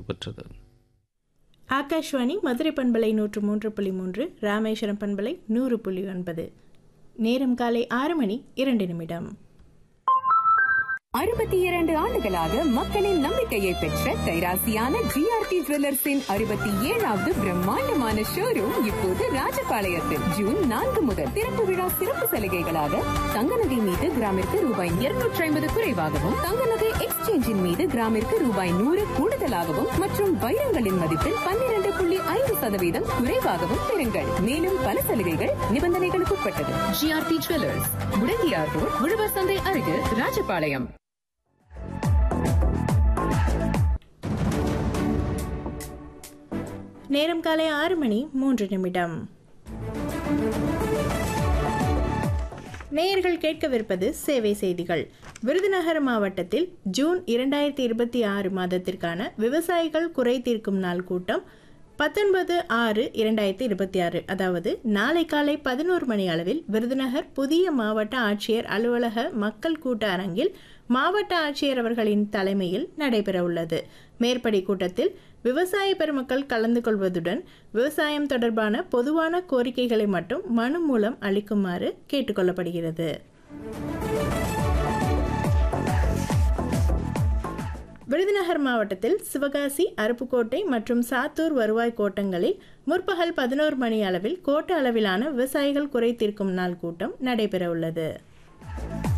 பெற்றது ஆகாஷ்வாணி மதுரை பண்பலை நூற்று மூன்று புள்ளி மூன்று ராமேஸ்வரம் பண்பலை நூறு புள்ளி ஒன்பது நேரம் காலை ஆறு மணி இரண்டு நிமிடம் அறுபத்தி இரண்டு ஆண்டுகளாக மக்களின் நம்பிக்கையை பெற்ற கைராசியான ஜிஆர்டி ஜுவல்லர்ஸின் அறுபத்தி ஏழாவது பிரம்மாண்டமான ஷோரூம் இப்போது ராஜபாளையத்தில் ஜூன் நான்கு முதல் திறப்பு விழா சிறப்பு சலுகைகளாக தங்க நகை மீது கிராமிற்கு ரூபாய் இருநூற்றி ஐம்பது குறைவாகவும் தங்க நகை எக்ஸ்சேஞ்சின் மீது கிராமிற்கு ரூபாய் நூறு கூடுதலாகவும் மற்றும் வைரங்களின் மதிப்பில் பன்னிரண்டு புள்ளி ஐந்து சதவீதம் குறைவாகவும் பெறுங்கள் மேலும் பல சலுகைகள் நிபந்தனைகளுக்கு உட்பட்டது ஜிஆர்டி ஜுவல்லர்ஸ் முடங்கியார் ரோட் உழவர் சந்தை அருகே ராஜபாளையம் நேரம் காலை ஆறு மணி மூன்று நிமிடம் நேயர்கள் கேட்கவிருப்பது சேவை செய்திகள் விருதுநகர் மாவட்டத்தில் ஜூன் இரண்டாயிரத்தி இருபத்தி ஆறு மாதத்திற்கான விவசாயிகள் குறை தீர்க்கும் நாள் கூட்டம் பத்தொன்பது ஆறு இரண்டாயிரத்தி இருபத்தி ஆறு அதாவது நாளை காலை பதினோரு மணி அளவில் விருதுநகர் புதிய மாவட்ட ஆட்சியர் அலுவலக மக்கள் கூட்ட அரங்கில் மாவட்ட ஆட்சியர் அவர்களின் தலைமையில் நடைபெற உள்ளது மேற்படி கூட்டத்தில் விவசாய பெருமக்கள் கலந்து கொள்வதுடன் விவசாயம் தொடர்பான பொதுவான கோரிக்கைகளை மட்டும் மனு மூலம் அளிக்குமாறு கேட்டுக்கொள்ளப்படுகிறது விருதுநகர் மாவட்டத்தில் சிவகாசி அருப்புக்கோட்டை மற்றும் சாத்தூர் வருவாய் கோட்டங்களில் முற்பகல் பதினோரு மணி அளவில் கோட்ட அளவிலான விவசாயிகள் குறை தீர்க்கும் நாள் கூட்டம் நடைபெற உள்ளது